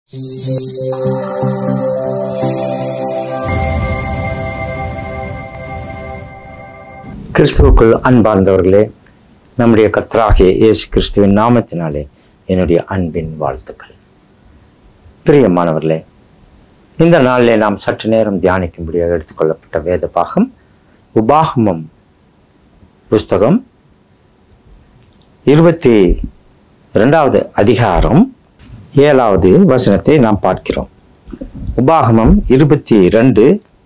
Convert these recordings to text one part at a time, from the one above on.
கிறிஸ்துவுக்குள் அன்பார்ந்தவர்களே நம்முடைய கர்த்தராகிய இயேசு கிறிஸ்துவின் நாமத்தினாலே என்னுடைய அன்பின் வாழ்த்துக்கள் பிரியமானவர்களே இந்த நாளிலே நாம் சற்று நேரம் தியானிக்கும்படியாக எடுத்துக்கொள்ளப்பட்ட வேத பாகம் உபாகமம் புஸ்தகம் இருபத்தி இரண்டாவது அதிகாரம் ஏழாவது வசனத்தை நாம் பார்க்கிறோம் உபாகமம் இருபத்தி இரண்டு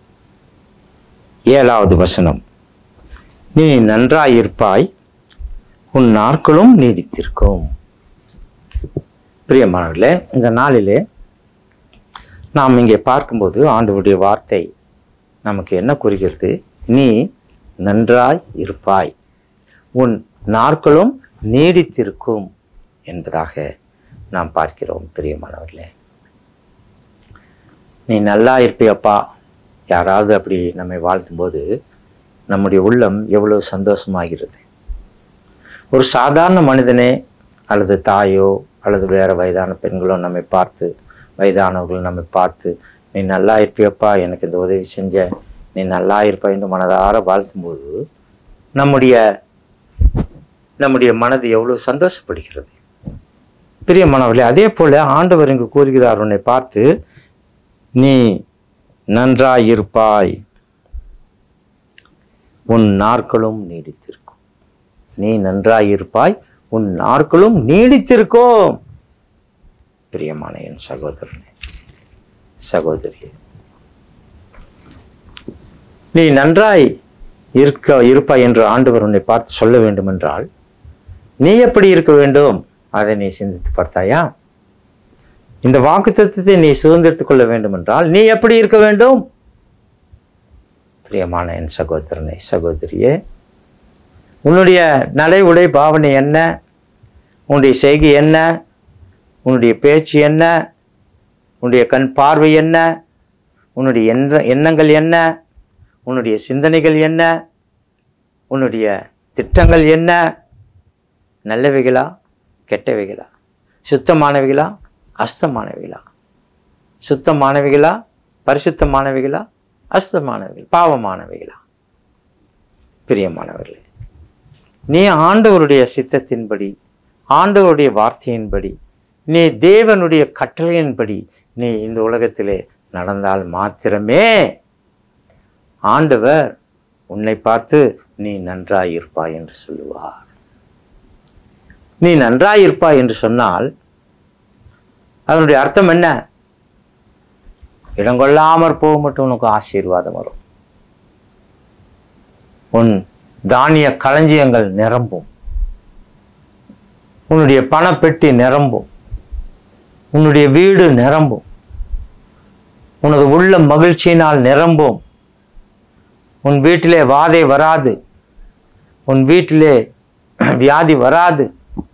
ஏழாவது வசனம் நீ நன்றாயிருப்பாய் உன் நாட்களும் நீடித்திருக்கும் பிரியமானவர்களே இந்த நாளிலே நாம் இங்கே பார்க்கும்போது ஆண்டவருடைய வார்த்தை நமக்கு என்ன கூறுகிறது நீ நன்றாய் இருப்பாய் உன் நாட்களும் நீடித்திருக்கும் என்பதாக நாம் பார்க்கிறோம் பிரியமானவர்களே நீ நல்லா இருப்பியப்பா யாராவது அப்படி நம்மை வாழ்த்தும்போது நம்முடைய உள்ளம் எவ்வளவு சந்தோஷமாகிறது ஒரு சாதாரண மனிதனே அல்லது தாயோ அல்லது வேற வயதான பெண்களோ நம்மை பார்த்து வயதானவர்கள் நம்மை பார்த்து நீ நல்லா இருப்பியப்பா எனக்கு இந்த உதவி செஞ்ச நீ நல்லா இருப்பா என்று மனதார வாழ்த்தும்போது நம்முடைய நம்முடைய மனது எவ்வளவு சந்தோஷப்படுகிறது பிரியமானவர்களே அதே போல ஆண்டவர் இங்கு கூறுகிறார் உன்னை பார்த்து நீ நன்றாயிருப்பாய் உன் நாட்களும் நீடித்திருக்கும் நீ நன்றாயிருப்பாய் உன் நாட்களும் நீடித்திருக்கும் பிரியமான என் சகோதரனே சகோதரி நீ நன்றாய் இருக்க இருப்பாய் என்று ஆண்டவர் உன்னை பார்த்து சொல்ல வேண்டும் என்றால் நீ எப்படி இருக்க வேண்டும் அதை நீ சிந்தித்து பார்த்தாயா இந்த வாக்குத்தத்தத்தை நீ சுதந்திரத்துக் கொள்ள வேண்டும் என்றால் நீ எப்படி இருக்க வேண்டும் பிரியமான என் சகோதரனை சகோதரியே உன்னுடைய நடை உடை பாவனை என்ன உன்னுடைய செய்கை என்ன உன்னுடைய பேச்சு என்ன உன்னுடைய கண் பார்வை என்ன உன்னுடைய எண்ண எண்ணங்கள் என்ன உன்னுடைய சிந்தனைகள் என்ன உன்னுடைய திட்டங்கள் என்ன நல்லவைகளா கெட்டவைகளா சுத்தமானவைகளா அஸ்தமானவைகளா சுத்தமானவைகளா பரிசுத்தமானவைகளா அஸ்தமானவைகள் பாவமானவைகளா பிரியமானவர்களே நீ ஆண்டவருடைய சித்தத்தின்படி ஆண்டவருடைய வார்த்தையின்படி நீ தேவனுடைய கட்டளையின்படி நீ இந்த உலகத்திலே நடந்தால் மாத்திரமே ஆண்டவர் உன்னை பார்த்து நீ நன்றாயிருப்பாய் என்று சொல்லுவார் நீ நன்றாயிருப்பாய் என்று சொன்னால் அதனுடைய அர்த்தம் என்ன இடங்கொள்ளாமற் போக மட்டும் உனக்கு ஆசீர்வாதம் வரும் உன் தானிய களஞ்சியங்கள் நிரம்பும் உன்னுடைய பணப்பெட்டி நிரம்பும் உன்னுடைய வீடு நிரம்பும் உனது உள்ள மகிழ்ச்சியினால் நிரம்பும் உன் வீட்டிலே வாதை வராது உன் வீட்டிலே வியாதி வராது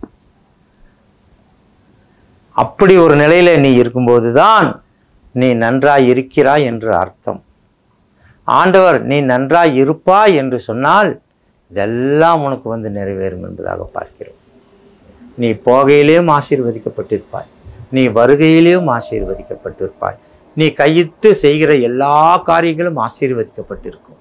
அப்படி ஒரு நிலையில நீ இருக்கும்போது தான் நீ நன்றாய் இருக்கிறாய் என்று அர்த்தம் ஆண்டவர் நீ நன்றாய் இருப்பாய் என்று சொன்னால் இதெல்லாம் உனக்கு வந்து நிறைவேறும் என்பதாக பார்க்கிறோம் நீ போகையிலேயும் ஆசீர்வதிக்கப்பட்டிருப்பாய் நீ வருகையிலேயும் ஆசீர்வதிக்கப்பட்டிருப்பாய் நீ கையிட்டு செய்கிற எல்லா காரியங்களும் ஆசீர்வதிக்கப்பட்டிருக்கும்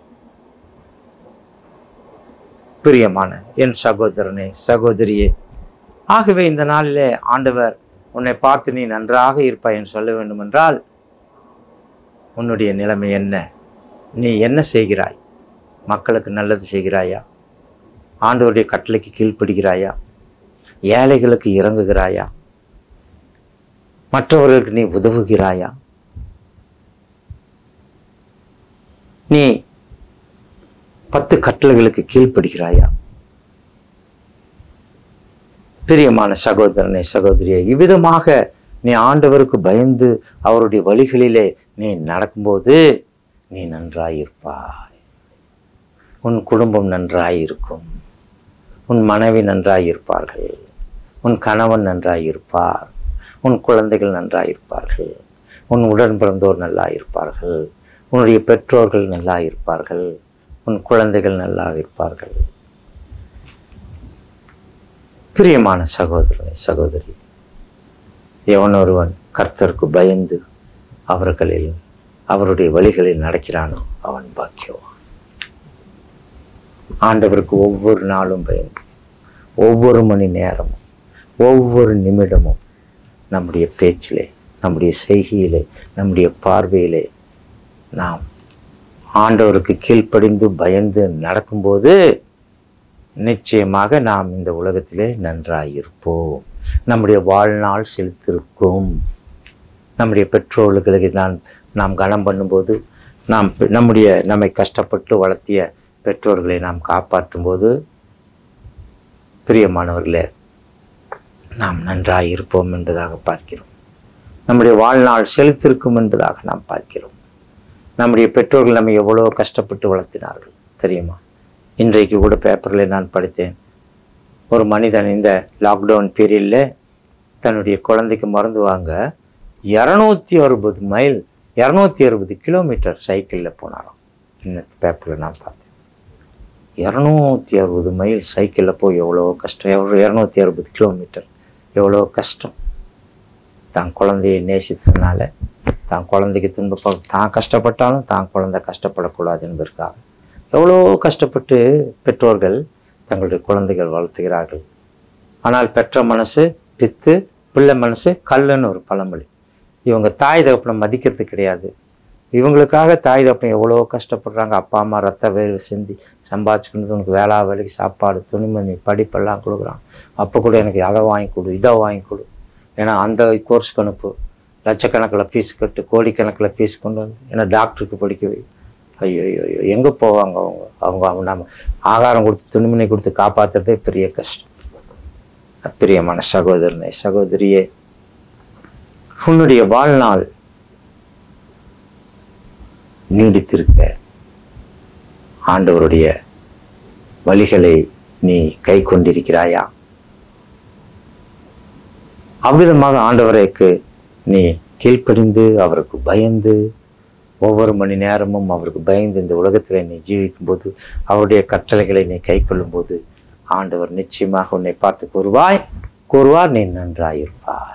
பிரியமான என் சகோதரனே சகோதரியே ஆகவே இந்த நாளிலே ஆண்டவர் உன்னை பார்த்து நீ நன்றாக இருப்பாய் என்று சொல்ல வேண்டும் என்றால் உன்னுடைய நிலைமை என்ன நீ என்ன செய்கிறாய் மக்களுக்கு நல்லது செய்கிறாயா ஆண்டவருடைய கட்டளைக்கு கீழ்ப்படுகிறாயா ஏழைகளுக்கு இறங்குகிறாயா மற்றவர்களுக்கு நீ உதவுகிறாயா நீ பத்து கட்டளைகளுக்கு கீழ்ப்படுகிறாயா பிரியமான சகோதரனை சகோதரியை இவ்விதமாக நீ ஆண்டவருக்கு பயந்து அவருடைய வழிகளிலே நீ நடக்கும்போது நீ நன்றாயிருப்பாய் உன் குடும்பம் நன்றாயிருக்கும் உன் மனைவி நன்றாயிருப்பார்கள் உன் கணவன் நன்றாயிருப்பார் உன் குழந்தைகள் நன்றாயிருப்பார்கள் உன் உடன் பிறந்தோர் நல்லாயிருப்பார்கள் உன்னுடைய பெற்றோர்கள் நல்லாயிருப்பார்கள் உன் குழந்தைகள் நல்லா இருப்பார்கள் பிரியமான சகோதரனை சகோதரி எவன் ஒருவன் கர்த்தருக்கு பயந்து அவர்களில் அவருடைய வழிகளில் நடக்கிறானோ அவன் பாக்கியவான் ஆண்டவருக்கு ஒவ்வொரு நாளும் பயந்து ஒவ்வொரு மணி நேரமும் ஒவ்வொரு நிமிடமும் நம்முடைய பேச்சிலே நம்முடைய செய்கையிலே நம்முடைய பார்வையிலே நாம் ஆண்டவருக்கு கீழ்ப்படிந்து பயந்து நடக்கும்போது நிச்சயமாக நாம் இந்த உலகத்திலே நன்றாயிருப்போம் நம்முடைய வாழ்நாள் செலுத்திருக்கும் நம்முடைய பெற்றோர்களுக்கு நான் நாம் கனம் பண்ணும்போது நாம் பெ- நம்முடைய நம்மை கஷ்டப்பட்டு வளர்த்திய பெற்றோர்களை நாம் காப்பாற்றும் போது பிரியமானவர்களே நாம் நன்றாய் இருப்போம் என்பதாக பார்க்கிறோம் நம்முடைய வாழ்நாள் செலுத்திருக்கும் என்பதாக நாம் பார்க்கிறோம் நம்முடைய பெற்றோர்கள் நம்மை எவ்வளோ கஷ்டப்பட்டு வளர்த்தினார்கள் தெரியுமா இன்றைக்கு கூட பேப்பரில் நான் படித்தேன் ஒரு மனிதன் இந்த லாக்டவுன் பீரியடில் தன்னுடைய குழந்தைக்கு மருந்து வாங்க இரநூத்தி அறுபது மைல் இரநூத்தி அறுபது கிலோமீட்டர் சைக்கிளில் போனாராம் இந்த பேப்பரில் நான் பார்த்தேன் இரநூத்தி அறுபது மைல் சைக்கிளில் போய் எவ்வளோ கஷ்டம் எவ்வளோ இரநூத்தி அறுபது கிலோமீட்டர் எவ்வளோ கஷ்டம் தான் குழந்தையை நேசித்ததுனால தான் குழந்தைக்கு துன்பப்ப தான் கஷ்டப்பட்டாலும் தான் குழந்தை கஷ்டப்படக்கூடாது என்பதற்காக எவ்வளோ கஷ்டப்பட்டு பெற்றோர்கள் தங்களுடைய குழந்தைகள் வளர்த்துகிறார்கள் ஆனால் பெற்ற மனசு பித்து பிள்ளை மனசு கல்லுன்னு ஒரு பழமொழி இவங்க தாய் தகப்பனை மதிக்கிறது கிடையாது இவங்களுக்காக தாய் தகப்பன் எவ்வளோ கஷ்டப்படுறாங்க அப்பா அம்மா ரத்த வேர்வை சிந்தி சம்பாதிச்சுக்கிட்டு உனக்கு வேளா வேலைக்கு சாப்பாடு துணிமணி படிப்பெல்லாம் கொடுக்குறான் அப்போ கூட எனக்கு அதை வாங்கி கொடு இதை வாங்கி கொடு ஏன்னா அந்த கோர்ஸ்க்கு அனுப்பு லட்சக்கணக்கில் ஃபீஸ் கட்டு கோடிக்கணக்கில் ஃபீஸ் கொண்டு வந்து ஏன்னா டாக்டருக்கு படிக்க வை ஐயோ ஐயோ ஐயோ எங்கே போவாங்க அவங்க அவங்க அவங்க நம்ம ஆகாரம் கொடுத்து துணிமணி கொடுத்து காப்பாற்றுறதே பெரிய கஷ்டம் பிரியமான சகோதரனே சகோதரியே உன்னுடைய வாழ்நாள் நீடித்திருக்க ஆண்டவருடைய வழிகளை நீ கை கொண்டிருக்கிறாயா அவ்விதமாக ஆண்டவருக்கு நீ கீழ்ப்படிந்து அவருக்கு பயந்து ஒவ்வொரு மணி நேரமும் அவருக்கு பயந்து இந்த உலகத்தில் நீ ஜீவிக்கும்போது அவருடைய கட்டளைகளை நீ கை கொள்ளும்போது ஆண்டவர் நிச்சயமாக உன்னை பார்த்து கூறுவாய் கூறுவார் நீ நன்றாயிருப்பாய்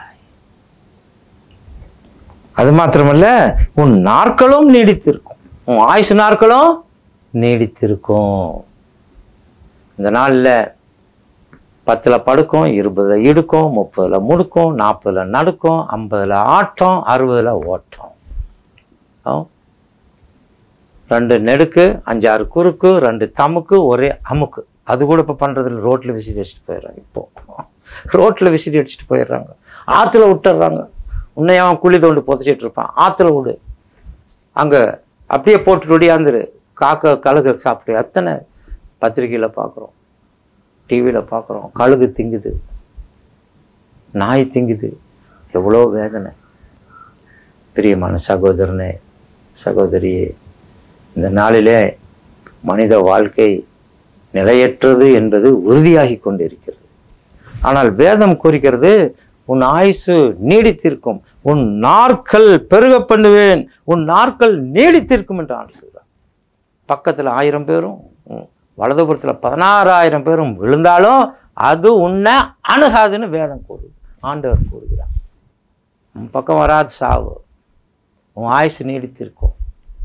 அது மாத்திரமல்ல உன் நாட்களும் நீடித்திருக்கும் உன் ஆயுசு நாட்களும் நீடித்திருக்கும் இந்த நாளில் பத்தில் படுக்கும் இருபதில் இடுக்கும் முப்பதில் முடுக்கும் நாற்பதில் நடுக்கும் ஐம்பதில் ஆட்டம் அறுபதில் ஓட்டம் ஆ? ரெண்டு நெடுக்கு அஞ்சாறு குறுக்கு ரெண்டு தமுக்கு ஒரே அமுக்கு அது கூட இப்போ பண்ணுறதில்ல ரோட்டில் விசிறி வச்சுட்டு போயிடுறாங்க இப்போ ரோட்டில் விசிறி அடிச்சுட்டு போயிடுறாங்க ஆற்றுல விட்டுறாங்க உன்னை அவன் குழி தோண்டி புதைச்சிட்டு இருப்பான் ஆற்றுல விடு அங்கே அப்படியே போட்டு ஒடியாந்துரு காக்க கழுகு சாப்பிட்டு எத்தனை பத்திரிக்கையில் பார்க்குறோம் டிவியில் பார்க்குறோம் கழுகு திங்குது நாய் திங்குது எவ்வளோ வேதனை பிரியமான சகோதரனே சகோதரியே இந்த நாளிலே மனித வாழ்க்கை நிலையற்றது என்பது உறுதியாகி கொண்டிருக்கிறது ஆனால் வேதம் கூறுகிறது உன் ஆயுசு நீடித்திருக்கும் உன் நாட்கள் பெருக பண்ணுவேன் உன் நாட்கள் நீடித்திருக்கும் என்று ஆண்டு சொல்றார் பக்கத்தில் ஆயிரம் பேரும் உம், வலதுபுறத்தில் பதினாறாயிரம் பேரும் விழுந்தாலும் அது உன்னை அணுகாதுன்னு வேதம் கூறுது ஆண்டவர் கூறுகிறார் உன் பக்கம் வராது சாவு உன் ஆயுசு நீடித்திருக்கும்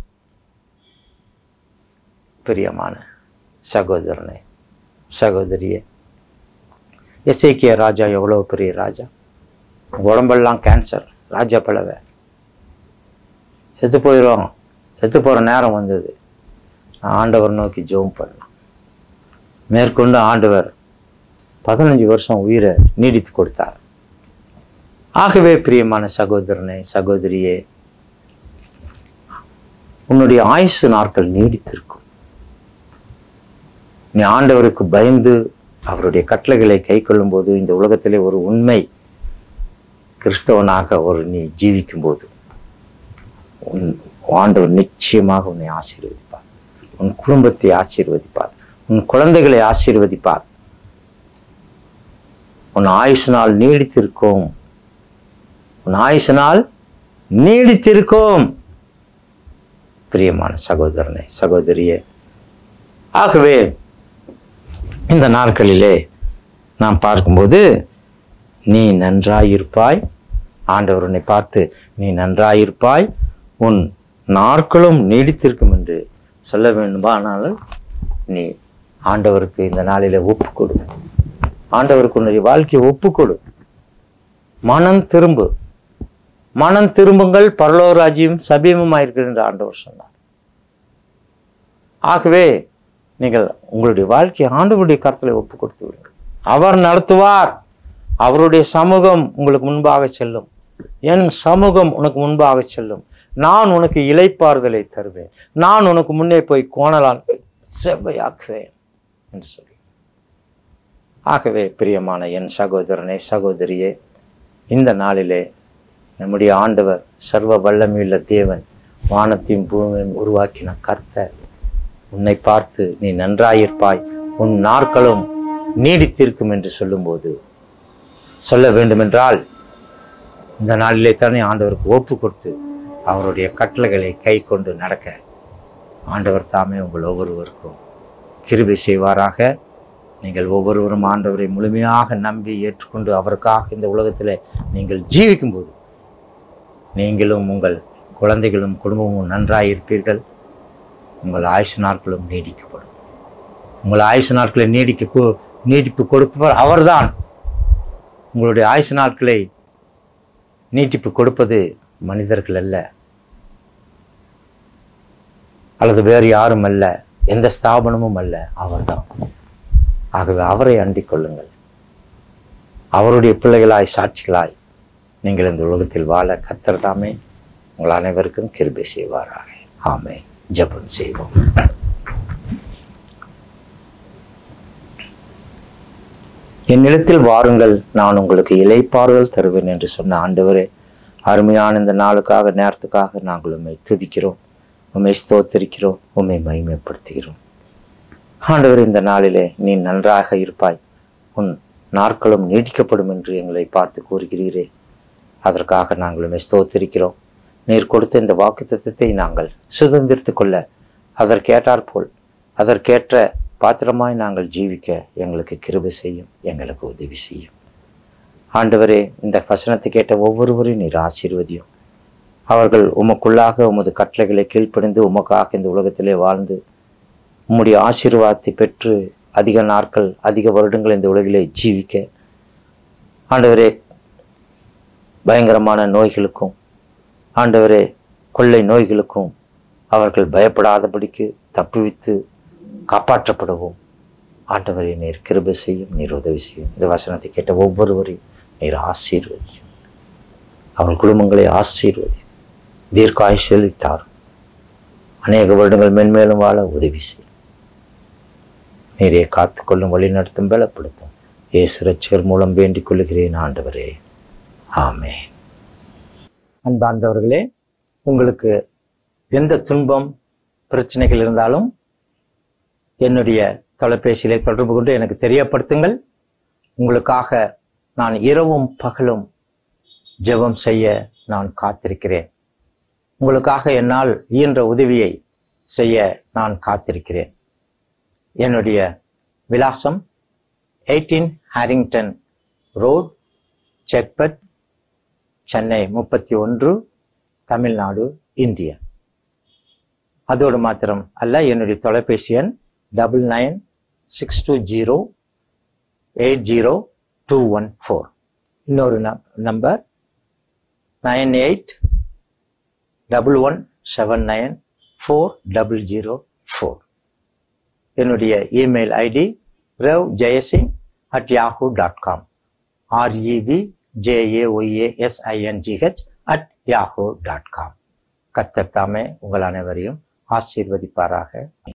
பிரியமான சகோதரனே சகோதரியே எஸ்ஐக்கிய ராஜா எவ்வளோ பெரிய ராஜா உடம்பெல்லாம் கேன்சர் ராஜா பழவை செத்து போயிடும் செத்து போகிற நேரம் வந்தது நான் ஆண்டவர் நோக்கி ஜெபம் பண்ணலாம் மேற்கொண்டு ஆண்டவர் பதினஞ்சு வருஷம் உயிரை நீடித்து கொடுத்தார் ஆகவே பிரியமான சகோதரனே சகோதரியே உன்னுடைய ஆயுசு நாட்கள் நீடித்திருக்கும் நீ ஆண்டவருக்கு பயந்து அவருடைய கட்டளைகளை கை கொள்ளும்போது இந்த உலகத்திலே ஒரு உண்மை கிறிஸ்தவனாக ஒரு நீ ஜீவிக்கும்போது உன் ஆண்டவர் நிச்சயமாக உன்னை ஆசீர்வதிப்பார் உன் குடும்பத்தை ஆசீர்வதிப்பார் உன் குழந்தைகளை ஆசீர்வதிப்பார் உன் ஆயுசு நாள் நீடித்திருக்கும் உன் ஆயுசு நாள் நீடித்திருக்கும் பிரியமான சகோதரனே சகோதரியே ஆகவே இந்த நாட்களிலே நாம் பார்க்கும்போது நீ நன்றாயிருப்பாய் ஆண்டவர் உன்னை பார்த்து நீ நன்றாயிருப்பாய் உன் நாட்களும் நீடித்திருக்கும் என்று சொல்ல வேண்டுமா ஆனாலும் நீ ஆண்டவருக்கு இந்த நாளில ஒப்பு கொடு ஆண்டவருக்கு உன்னுடைய வாழ்க்கையை ஒப்பு கொடு மனம் திரும்பு மனம் திரும்புங்கள் பரலோராஜ்யம் சபீமமாயிருக்கிறது என்று ஆண்டவர் சொன்னார் ஆகவே நீங்கள் உங்களுடைய வாழ்க்கையை ஆண்டவருடைய கருத்துல ஒப்பு கொடுத்து விடுங்கள் அவர் நடத்துவார் அவருடைய சமூகம் உங்களுக்கு முன்பாக செல்லும் என் சமூகம் உனக்கு முன்பாக செல்லும் நான் உனக்கு இளைப்பாறுதலை தருவேன் நான் உனக்கு முன்னே போய் கோணலான் செவ்வையாக்குவேன் என்று சொல்லி ஆகவே பிரியமான என் சகோதரனே சகோதரியே இந்த நாளிலே நம்முடைய ஆண்டவர் சர்வ வல்லமையுள்ள தேவன் வானத்தையும் பூமியையும் உருவாக்கின கர்த்தர் உன்னை பார்த்து நீ நன்றாயிருப்பாய் உன் நாட்களும் நீடித்திருக்கும் என்று சொல்லும்போது சொல்ல வேண்டுமென்றால் இந்த நாளிலே தானே ஆண்டவருக்கு ஒப்பு கொடுத்து அவருடைய கட்டளைகளை கை கொண்டு நடக்க ஆண்டவர் தாமே உங்கள் ஒவ்வொருவருக்கும் கிருபை செய்வாராக நீங்கள் ஒவ்வொருவரும் ஆண்டவரை முழுமையாக நம்பி ஏற்றுக்கொண்டு அவருக்காக இந்த உலகத்தில் நீங்கள் ஜீவிக்கும்போது நீங்களும் உங்கள் குழந்தைகளும் குடும்பமும் நன்றாக இருப்பீர்கள் உங்கள் ஆயுசு நாட்களும் நீடிக்கப்படும் உங்கள் ஆயுசு நாட்களை நீடிக்க கு- நீட்டிப்பு கொடுப்பவர் அவர்தான் உங்களுடைய ஆயுசு நாட்களை நீட்டிப்பு கொடுப்பது மனிதர்கள் அல்ல அல்லது வேறு யாரும் அல்ல எந்த ஸ்தாபனமும் அல்ல அவர்தான் ஆகவே அவரை அண்டிக் கொள்ளுங்கள் அவருடைய பிள்ளைகளாய் சாட்சிகளாய் நீங்கள் இந்த உலகத்தில் வாழ கத்தர்தாமே உங்கள் அனைவருக்கும் கிருபை செய்வாராக ஆமே ஜெபம் செய்வோம் என்னிடத்தில் வாருங்கள் நான் உங்களுக்கு இலைப்பாறுதல் தருவேன் என்று சொன்ன ஆண்டவரே அருமையான இந்த நாளுக்காக நேரத்துக்காக நாங்கள் உண்மை துதிக்கிறோம் உண்மை ஸ்தோத்தரிக்கிறோம் உண்மை மகிமைப்படுத்துகிறோம் ஆண்டவர் இந்த நாளிலே நீ நன்றாக இருப்பாய் உன் நாட்களும் நீடிக்கப்படும் என்று எங்களை பார்த்து கூறுகிறீரே அதற்காக நாங்கள் உண்மை ஸ்தோத்திரிக்கிறோம் நீர் கொடுத்த இந்த வாக்குத்தத்தத்தை நாங்கள் சுதந்திரித்துக் கொள்ள அதற்கேற்றாற்போல் அதற்கேற்ற பாத்திரமாய் நாங்கள் ஜீவிக்க எங்களுக்கு கிருபை செய்யும் எங்களுக்கு உதவி செய்யும் ஆண்டவரே இந்த வசனத்தை கேட்ட ஒவ்வொருவரையும் நீர் ஆசீர்வதியும் அவர்கள் உமக்குள்ளாக உமது கட்டளைகளை கீழ்ப்படிந்து உமக்காக இந்த உலகத்திலே வாழ்ந்து உம்முடைய ஆசீர்வாதத்தை பெற்று அதிக நாட்கள் அதிக வருடங்கள் இந்த உலகிலே ஜீவிக்க ஆண்டவரே பயங்கரமான நோய்களுக்கும் ஆண்டவரே கொள்ளை நோய்களுக்கும் அவர்கள் பயப்படாதபடிக்கு தப்புவித்து காப்பாற்றப்படவும் ஆண்டவரை நீர் கிருபை செய்யும் நீர் உதவி செய்யும் இந்த வசனத்தை கேட்ட ஒவ்வொருவரையும் நீர் ஆசீர்வதியும் அவர்கள் குடும்பங்களை ஆசீர்வதியும் தீர்க்காய் செலுத்தார் அநேக வருடங்கள் மென்மேலும் வாழ உதவி செய்யும் நீரே காத்துக்கொள்ளும் வழி நடத்தும் பலப்படுத்தும் இயேசு ரட்சகர் மூலம் வேண்டிக் கொள்ளுகிறேன் ஆண்டவரே ஆமென் அன்பார்ந்தவர்களே உங்களுக்கு எந்த துன்பம் பிரச்சனைகள் இருந்தாலும் என்னுடைய தொலைபேசியிலே தொடர்பு கொண்டு எனக்கு தெரியப்படுத்துங்கள் உங்களுக்காக நான் இரவும் பகலும் ஜெபம் செய்ய நான் காத்திருக்கிறேன் உங்களுக்காக என்னால் இயன்ற உதவியை செய்ய நான் காத்திருக்கிறேன் என்னுடைய விலாசம் eighteen Harrington road Chetpet Chennai முப்பத்தி ஒன்று தமிழ்நாடு இந்தியா அதோடு மாத்திரம் அல்ல என்னுடைய தொலைபேசி எண் double nine six two zero eight zero two one four இன்னொரு number nine eight double one seven nine four double zero four என்னுடைய email ID ரவ் Jayasingh at Yahoo dot com REV JAYASINGH at Yahoo dot com கர்த்தர் தாமே உங்கள் அனைவரையும் ஆசீர்வதிப்பாராக